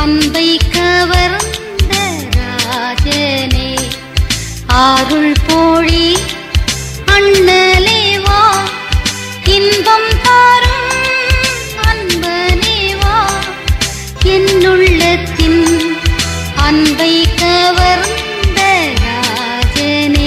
அன்பை கவர்ந்த ராஜனே ஆருள் போழி அண்ணலே வா இன்பம் தாரும் அன்பனே வா என்னுள்ளத்தின் அன்பை கவர்ந்த ராஜனே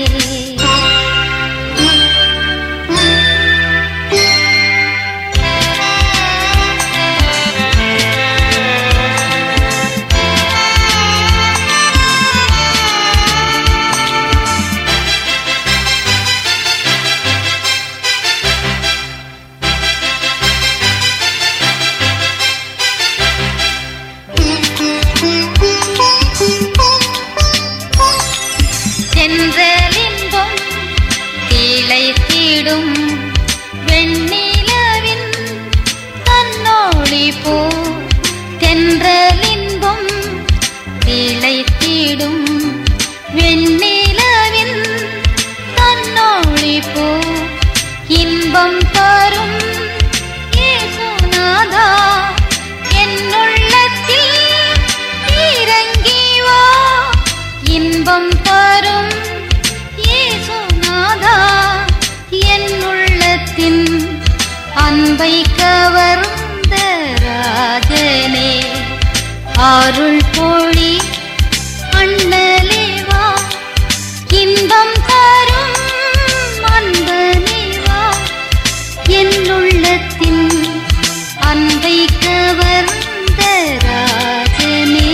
சென்றலின்பம் திளைத்திடும் வெண்ணிலவின் தன்னோழி போ தென்றலின்பம் திளைத்திடும் வெண்ணிலவின் தன்னோழி போ இன்பம் தரும் இயேசுநாதா என்னுள்ளத்தில் இறங்கி வா இன்பம் தரும் இயேசுநாதா என்னுள்ளத்தின் அன்பை கவர்ந்த ராஜனே அருள் பொழி அண்ணலே வா இன்பம் தரும் அன்பனே வா என்னுள்ளத்தின் அன்பை கவர்ந்த ராஜனே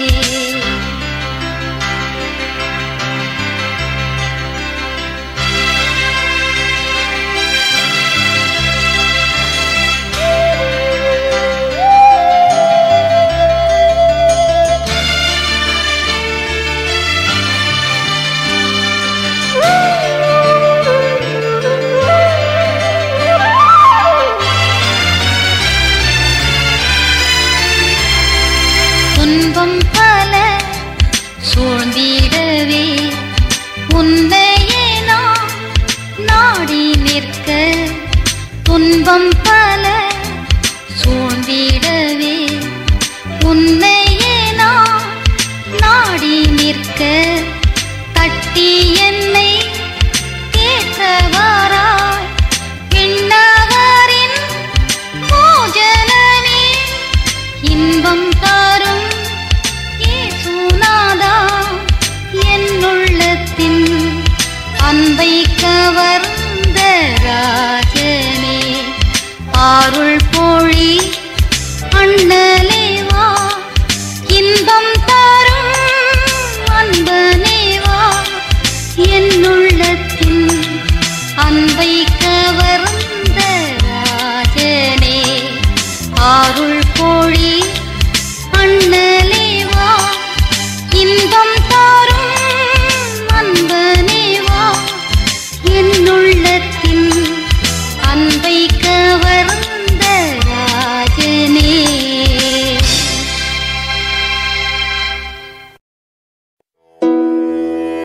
துன்பம் பல சூழ்ந்திடவே உன்னையே நாம் நாடி நிற்க துன்பம் பல சூழ்ந்திடவே உன்னையே நாம் நாடி நிற்க தட்டி என்னை தேற்றவாராய் விண்ணவரின் பூஜனமே இன்பம் தரும் இயேசுநாதா என்னுள்ளத்தின் அன்பை கவர்ந்த ராஜனே ஆருள் போல்